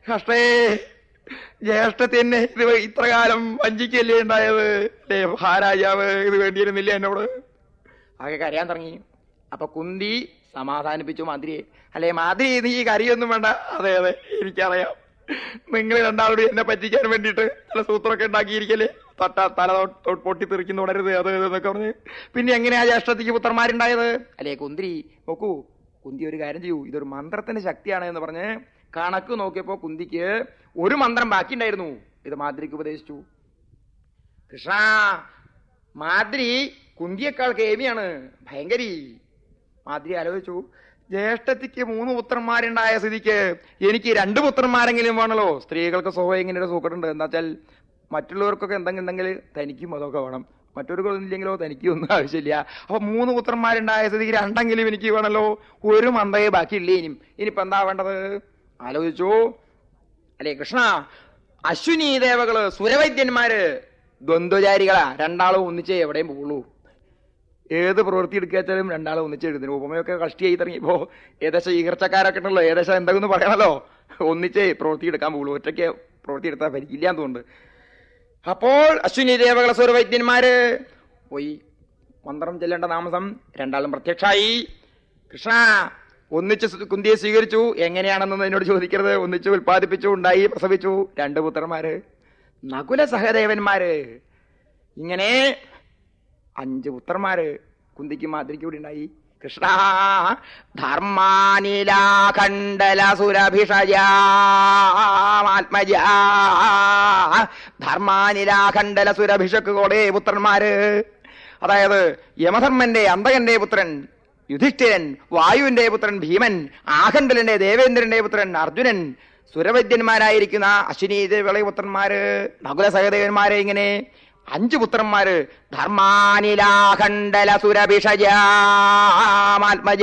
കഷ്ടേ ജ്യേഷ്ഠത്തി എന്നെ ഇത് ഇത്ര കാലം വഞ്ചിക്കല്ലേ ഉണ്ടായത് അല്ലേ മഹാരാജാവ് ഇത് വേണ്ടിയിരുന്നില്ല എന്നോട് ആകെ കരയാൻ തുടങ്ങി അപ്പൊ കുന്തി സമാധാനിപ്പിച്ചു മാതിരിയെ അല്ലെ മാതിരി നീ കരയൊന്നും വേണ്ട അതെ അതെ എനിക്കറിയാം നിങ്ങൾ രണ്ടാളോട് എന്നെ പറ്റിക്കാൻ വേണ്ടിയിട്ട് ചില സൂത്രമൊക്കെ ഉണ്ടാക്കിയിരിക്കല്ലേ തൊട്ട തല തൊ- പൊട്ടി തെറിക്കുന്നു തുടരുത് അത് ഇത് എന്നൊക്കെ പറഞ്ഞ് പിന്നെ എങ്ങനെയാ ജ്യേഷ്ഠത്തിക്ക് പുത്രന്മാരുണ്ടായത് അല്ലേ കുന്തിരി നോക്കൂ കുന്തി ഒരു കാര്യം ചെയ്യൂ ഇതൊരു മന്ത്രത്തിന്റെ ശക്തിയാണ് എന്ന് പറഞ്ഞ് കണക്ക് നോക്കിയപ്പോ കുന്തിക്ക് ഒരു മന്ത്രം ബാക്കിയുണ്ടായിരുന്നു ഇത് മാതിരിക്ക് ഉപദേശിച്ചു കൃഷ്ണ മാതിരി കുന്തിയേക്കാൾ കേമിയാണ് ഭയങ്കരി മാതിരി ആലോചിച്ചു ജ്യേഷ്ഠത്തിക്ക് മൂന്ന് പുത്രന്മാരുണ്ടായ സ്ഥിതിക്ക് എനിക്ക് രണ്ട് പുത്രന്മാരെങ്കിലും വേണല്ലോ സ്ത്രീകൾക്ക് സ്വഭാവം ഇങ്ങനെ ഒരു സൂക്കട്ടുണ്ട് എന്താ വെച്ചാൽ മറ്റുള്ളവർക്കൊക്കെ എന്തെങ്കിലും ഉണ്ടെങ്കിൽ തനിക്കും അതൊക്കെ വേണം മറ്റൊരുക്കൊന്നും ഇല്ലെങ്കിലോ തനിക്കും ഒന്നും ആവശ്യമില്ല അപ്പൊ മൂന്ന് പുത്രന്മാരുണ്ടായ സ്ഥിതിക്ക് രണ്ടെങ്കിലും എനിക്ക് വേണല്ലോ ഒരു മന്ദയെ ബാക്കിയില്ലേ ഇനിയും ഇനിയിപ്പോ എന്താ വേണ്ടത് ആലോചിച്ചു അല്ലേ കൃഷ്ണ അശ്വിനി ദേവകള് സുരവൈദ്യന്മാര് ദ്വന്ദ്വചാരികളാ രണ്ടാളും ഒന്നിച്ചേ എവിടെയും പോകുള്ളൂ ഏത് പ്രവൃത്തി എടുക്കാച്ചാലും രണ്ടാളും ഒന്നിച്ച് എഴുതുന്നു ഉപമയൊക്കെ കഷ്ടിയായി തുടങ്ങിയപ്പോ ഏകദേശം ഈർച്ചക്കാരൊക്കെ ഉണ്ടല്ലോ ഏകദേശം എന്തെങ്കിലും പറയണല്ലോ ഒന്നിച്ചേ പ്രവൃത്തി എടുക്കാൻ പോകുള്ളൂ ഒറ്റയ്ക്ക് പ്രവൃത്തി എടുത്താൽ ഭരിക്കില്ല എന്ന് തോന്നുന്നുണ്ട് അപ്പോൾ അശ്വിനി ദേവകള സുരവൈദ്യന്മാര് പോയി മന്ത്രം ചെല്ലേണ്ട താമസം രണ്ടാളും പ്രത്യക്ഷായി കൃഷ്ണ ഒന്നിച്ച് സു- കുന്തിയെ സ്വീകരിച്ചു എങ്ങനെയാണെന്ന് എന്നോട് ചോദിക്കരുത് ഒന്നിച്ച് ഉൽപ്പാദിപ്പിച്ചു ഉണ്ടായി പ്രസവിച്ചു രണ്ട് പുത്രന്മാര് നകുല സഹദേവന്മാര് ഇങ്ങനെ അഞ്ച് പുത്രന്മാര് കുന്തിക്ക് മാതിരിക്ക് കൂടി ഉണ്ടായി കൃഷ്ണ ധർമാനിലാഖണ്ഡല സുരഭിഷയാത്മജ ധർമാനിലാഖണ്ഡല സുരഭിഷക്കുകളുടെ പുത്രന്മാര് അതായത് യമധർമ്മന്റെ അന്തകന്റെ പുത്രൻ യുധിഷ്ഠിരൻ വായുവിന്റെ പുത്രൻ ഭീമൻ ആഖണ്ഡലന്റെ ദേവേന്ദ്രന്റെ പുത്രൻ അർജുനൻ സുരവൈദ്യന്മാരായിരിക്കുന്ന അശ്വിനി ദേവളെ പുത്രന്മാര് നകുല സഹദേവന്മാരെ ഇങ്ങനെ അഞ്ചു പുത്രന്മാര് ധർമാനിലാഖണ്ഡല സുരഭിഷജാത്മജ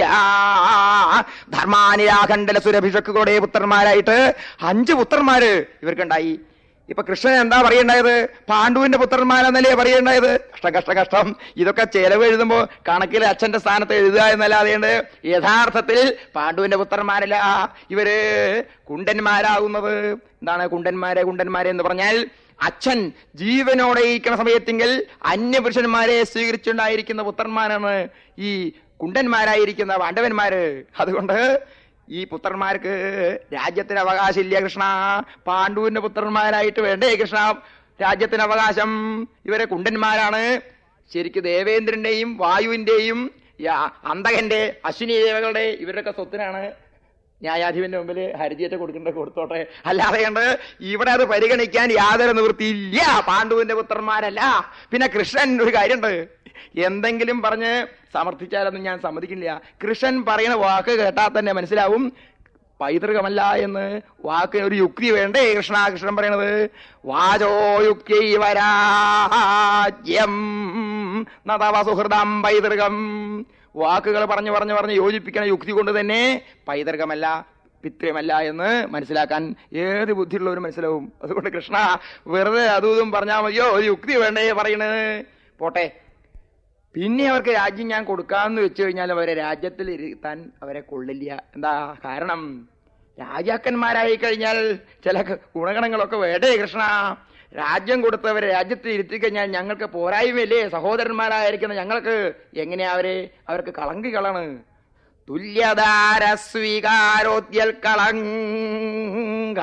ധർമാനിലാഖണ്ഡല സുരഭിഷക്കുകളുടെ പുത്രന്മാരായിട്ട് അഞ്ചു പുത്രന്മാര് ഇവർക്കുണ്ടായി ഇപ്പൊ കൃഷ്ണൻ എന്താ പറയണ്ടായത് പാണ്ഡുവിന്റെ പുത്രന്മാരെന്നല്ലേ പറയണ്ടായത് കഷ്ടം കഷ്ടം കഷ്ടം ഇതൊക്കെ ചെലവ് എഴുതുമ്പോ കണക്കിൽ അച്ഛന്റെ സ്ഥാനത്ത് എഴുതുക എന്നല്ലാതെയുണ്ട് യഥാർത്ഥത്തിൽ പാണ്ഡുവിന്റെ പുത്രന്മാരല്ല ഇവര് കുണ്ടന്മാരാകുന്നത് എന്താണ് കുണ്ടന്മാരെ കുണ്ടന്മാരെ എന്ന് പറഞ്ഞാൽ അച്ഛൻ ജീവനോടെ ഇരിക്കുന്ന സമയത്തെങ്കിൽ അന്യപുരുഷന്മാരെ സ്വീകരിച്ചുണ്ടായിരിക്കുന്ന പുത്രന്മാരാണ് ഈ കുണ്ടന്മാരായിരിക്കുന്ന പാണ്ഡവന്മാര് അതുകൊണ്ട് ഈ പുത്രന്മാർക്ക് രാജ്യത്തിന് അവകാശമില്ല കൃഷ്ണ പാണ്ഡുവിന്റെ പുത്രന്മാരായിട്ട് വേണ്ടേ കൃഷ്ണ രാജ്യത്തിന് അവകാശം ഇവരെ കുണ്ടന്മാരാണ് ശരിക്ക് ദേവേന്ദ്രന്റെയും വായുവിന്റെയും യാ- അന്തകന്റെ അശ്വിനി ദേവകളുടെ ഇവരുടെയൊക്കെ സ്വത്തിനാണ് ന്യായാധിപന്റെ മുമ്പിൽ ഹരിജിയൊക്കെ കൊടുക്കേണ്ട കൊടുത്തോട്ടെ അല്ലാതെ കണ്ട് ഇവിടെ അത് പരിഗണിക്കാൻ യാതൊരു നിവൃത്തിയില്ല പാണ്ഡുവിന്റെ പുത്രന്മാരല്ല പിന്നെ കൃഷ്ണൻ ഒരു കാര്യമുണ്ട് എന്തെങ്കിലും പറഞ്ഞ് സമർത്ഥിച്ചാലൊന്നും ഞാൻ സമ്മതിക്കില്ല കൃഷ്ണൻ പറയുന്ന വാക്ക് കേട്ടാൽ തന്നെ മനസ്സിലാവും പൈതൃകമല്ല എന്ന് വാക്കിന് ഒരു യുക്തി വേണ്ടേ കൃഷ്ണ കൃഷ്ണൻ പറയണത് വാചോ യുക്തി വരാജ്യം നതവ സുഹൃദം പൈതൃകം വാക്കുകൾ പറഞ്ഞു പറഞ്ഞു പറഞ്ഞ് യോജിപ്പിക്കണ യുക്തി കൊണ്ട് തന്നെ പൈതൃകമല്ല പിത്ര്യമല്ല എന്ന് മനസ്സിലാക്കാൻ ഏത് ബുദ്ധിയുള്ളവരും മനസ്സിലാവും അതുകൊണ്ട് കൃഷ്ണ വെറുതെ അതും ഇതും പറഞ്ഞാൽ മതിയോ ഒരു യുക്തി വേണ്ടേ പറയണത് പോട്ടെ പിന്നെ അവർക്ക് രാജ്യം ഞാൻ കൊടുക്കാമെന്ന് വെച്ചു കഴിഞ്ഞാൽ അവരെ രാജ്യത്തിൽ ഇരുത്താൻ അവരെ കൊള്ളില്ല എന്താ കാരണം രാജാക്കന്മാരായി കഴിഞ്ഞാൽ ചില ഗുണഗണങ്ങളൊക്കെ വേണ്ടേ കൃഷ്ണ രാജ്യം കൊടുത്തവരെ രാജ്യത്തിൽ ഇരുത്തി കഴിഞ്ഞാൽ ഞങ്ങൾക്ക് പോരായ്മയില്ലേ സഹോദരന്മാരായിരിക്കുന്ന ഞങ്ങൾക്ക് എങ്ങനെയാ അവരെ അവർക്ക് കളങ്കികളാണ് തുല്യതാര സ്വീകാരോദ്യൽ കളങ്ക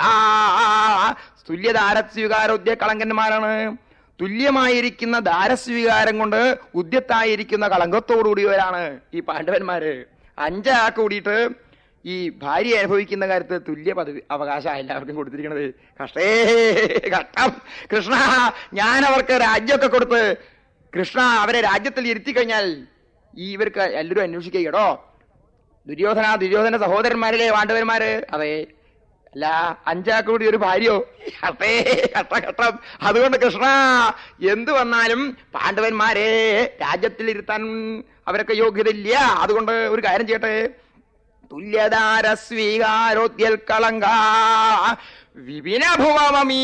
തുല്യതാര സ്വീകാരോദ്യ കളങ്കന്മാരാണ് തുല്യമായിരിക്കുന്ന ദാരസ്വീകാരം കൊണ്ട് ഉദ്യത്തായിരിക്കുന്ന കളങ്കത്തോടുകൂടിയവരാണ് ഈ പാണ്ഡവന്മാര് അഞ്ചാക്ക് കൂടിയിട്ട് ഈ ഭാര്യ അനുഭവിക്കുന്ന കാര്യത്തിൽ തുല്യ പദവി അവകാശം എല്ലാവർക്കും കൊടുത്തിരിക്കണത് കഷ്ടേ കഷ്ടം കൃഷ്ണ ഞാൻ അവർക്ക് രാജ്യമൊക്കെ കൊടുത്ത് കൃഷ്ണ അവരെ രാജ്യത്തിൽ ഇരുത്തി കഴിഞ്ഞാൽ ഈ ഇവർക്ക് എല്ലാവരും അന്വേഷിക്കുകയോ ദുര്യോധന ദുര്യോധന സഹോദരന്മാരിലെ പാണ്ഡവന്മാര് അതെ അല്ല അഞ്ചാക്ക് കൂടി ഒരു ഭാര്യയോ കട്ടേ കട്ട കട്ടം അതുകൊണ്ട് കൃഷ്ണ എന്തു വന്നാലും പാണ്ഡവന്മാരെ രാജ്യത്തിൽ ഇരുത്താൻ അവരൊക്കെ യോഗ്യതയില്ല അതുകൊണ്ട് ഒരു കാര്യം ചെയ്യട്ടെ തുല്യതാര സ്വീകാരോദ്യൽ കളങ്ക വിപിന ഭുവമീ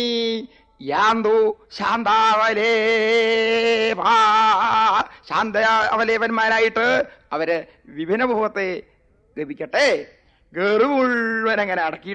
യാന്തു ശാന്താവലേ ശാന്ത അവലേവന്മാരായിട്ട് അവര് വിഭിന്ന ഭൂവത്തെ ലഭിക്കട്ടെ ഗറു മുഴുവൻ അങ്ങനെ അടക്കി